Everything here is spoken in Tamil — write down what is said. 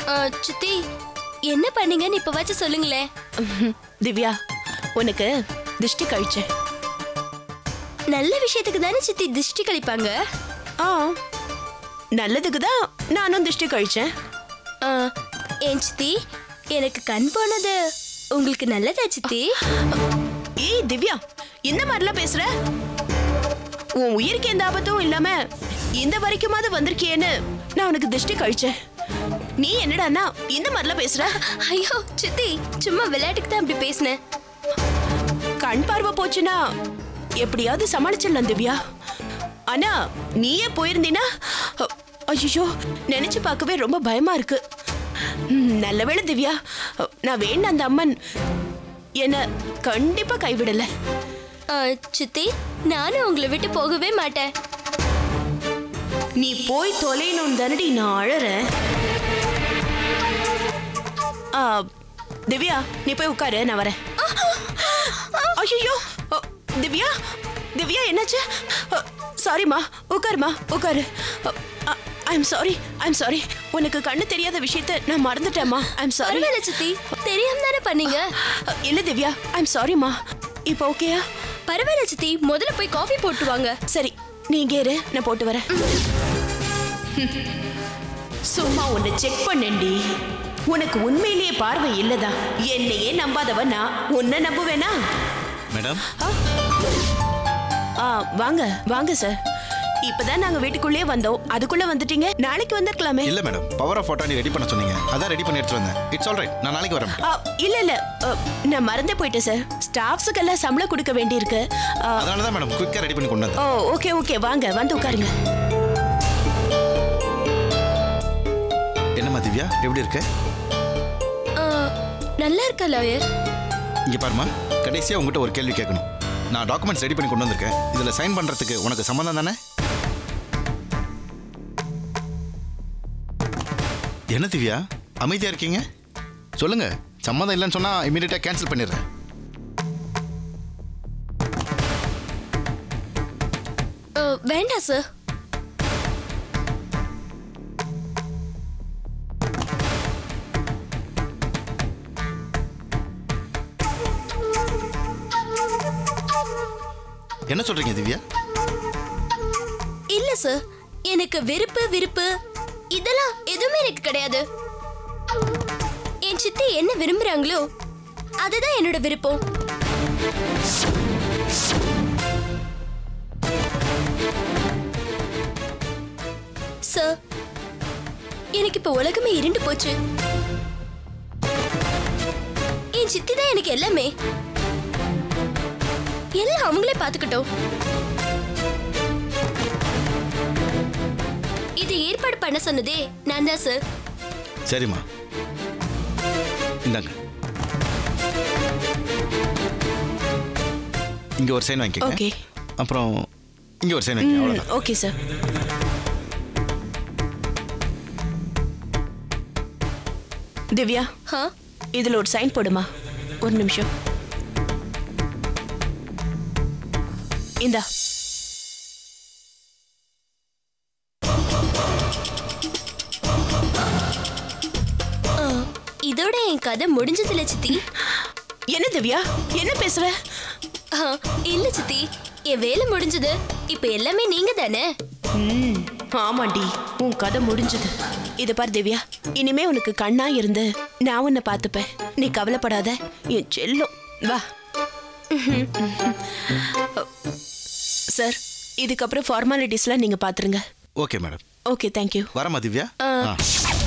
ஆ, சித்தி என்ன பண்ணீங்கன்னு இப்ப வச்சு சொல்லுங்களேன் ம்ஹும். திவ்யா உனக்கு திஷ்டி கழிச்சேன் நல்ல விஷயத்துக்கு தானே சித்தி திருஷ்டி கழிப்பாங்க ஆ நல்லதுக்கு தான் நானும் திஷ்டி கழிச்சேன் ஆ, ஏன் சித்தி எனக்கு கண் போனது உங்களுக்கு நல்லதா சித்தி ஏய் திவ்யா இந்த மாதிரிலாம் பேசுற உன் உயிருக்கு எந்த ஆபத்தும் இல்லாம இந்த வரைக்குமாவது வந்திருக்கியேன்னு நான் உனக்கு திஷ்டி கழிச்சேன் நீ என்னடான்னா இந்த மாதிரிலாம் பேசுற ஐயோ சித்தி சும்மா விளையாட்டுக்கு தான் அப்படி பேசினேன் கண் பார்வை போச்சுன்னா எப்படியாவது சமாளிச்சிடலாம் திவ்யா ஆனா நீயே போயிருந்தீனா ஐயோ நினைச்சு பார்க்கவே ரொம்ப பயமா இருக்கு ம், நல்ல வேளை திவ்யா நான் வேண்ட அந்த அம்மன் என்ன கண்டிப்பா கைவிடல ஆ, சித்தி நானும் உங்களை விட்டு போகவே மாட்டேன் நீ போய் தொலையணும் தானடி நான் அழறேன் ஆ, திவ்யா நீ போய் உட்காரு நான் வரேன் ஐயோ திவ்யா திவ்யா என்னாச்சு சாரிம்மா உட்காருமா உட்காரு I am sorry I am sorry உனக்கு கண்ணு தெரியாத விஷயத்த நான் மறந்துட்டேம்மா ஐ எம் சாரி பரவாயில்ல சித்தி தெரியாம தானே பண்ணீங்க இல்ல திவ்யா ஐ எம் சாரிம்மா இப்போ ஓகேயா பரவாயில்ல சித்தி முதல்ல போய் காஃபி போட்டு வாங்க சரி நீ இங்கே இரு நான் போட்டு வரேன் சும்மா உன்னை செக் பண்ணேன்டி உனக்கு உண்மையிலேயே பார்வை இல்லதா என்னையே நம்பாதவ நான் உன்னை நம்புவேனா மேடம் ஆ வாங்க வாங்க சார் இப்பதான் நாங்க வீட்டுக்குள்ளே வந்தோம் அதுக்குள்ள வந்துட்டீங்க நாளைக்கு வந்திருக்கலாமே இல்ல மேடம் பவர் ஆஃப் ஃபோட்டோ நீ ரெடி பண்ண சொன்னீங்க அதான் ரெடி பண்ணி எடுத்து வந்தேன் இட்ஸ் ஆல் ரைட் நான் நாளைக்கு வரேன் ஆ, இல்ல இல்ல அ, நான் மறந்தே போயிட்டேன் சார் ஸ்டாஃப்ஸுக்கெல்லாம் சம்பளம் கொடுக்க வேண்டியிருக்கு ஆ, அதனால தான் மேடம் குயிக்காக ரெடி பண்ணி கொண்டு வந்தேன் ஓ ஓகே ஓகே வாங்க வந்து உட்காருங்க என்னம்மா திவ்யா எப்படி இருக்க ஆ, நல்லா இருக்கா லாயர் இங்க பாருமா கடைசியா உங்ககிட்ட ஒரு கேள்வி கேட்கணும் நான் டாக்குமெண்ட்ஸ் ரெடி பண்ணி கொண்டு வந்திருக்கேன் இதுல சைன் பண்றதுக்கு உனக்கு சம்மந்தம் தானே என்ன திவ்யா அமைதியா இருக்கீங்க சொல்லுங்க சம்மந்தம் இல்லைன்னு சொன்னா இமீடியட்டா கேன்சல் பண்ணிடுறேன் ஆ, வேண்டாம் சார் என்ன சொல்றீங்க திவ்யா இல்ல சார் எனக்கு வெறுப்பு விருப்பு இதெல்லாம் எதுவுமே எனக்கு கிடையாது என் சித்தி என்ன விரும்புறாங்களோ அதுதான் என்னோட விருப்பம் சார் எனக்கு இப்ப உலகமே இருண்டு போச்சு என் சித்தி தான் எனக்கு எல்லாமே எல்லாம் அவங்களே பாத்துக்கிட்டோம் இது ஏற்பாடு பண்ண சொன்னதே நான் தான் சார் சரிம்மா இந்தாங்க இங்க ஒரு சைன் வாங்கிக்கோங்க ஓகே அப்புறம் இங்க ஒரு சைன் வாங்கிக்கோங்க அவ்வளவுதான் ஓகே சார் திவ்யா ஹா இதுல ஒரு சைன் போடுமா ஒரு நிமிஷம் இந்தா ஆ, இதோட என் கதை முடிஞ்சதில்ல சித்தி என்ன திவ்யா என்ன பேசுற ஆ, இல்ல சித்தி என் வேலை முடிஞ்சது இப்ப எல்லாமே நீங்க தானே ம் ஆமாண்டி உன் கதை முடிஞ்சது இத பார் திவ்யா இனிமே உனக்கு கண்ணா இருந்து நான் உன்னை பார்த்துப்பேன் நீ கவலைப்படாத என் செல்லம் வா சார் இதுக்கப்புறம் ஃபார்மாலிட்டிஸ்லாம் நீங்க பாத்துருங்க ஓகே மேடம் ஓகே தேங்க்யூ வரமா திவ்யா ஆ. ஆ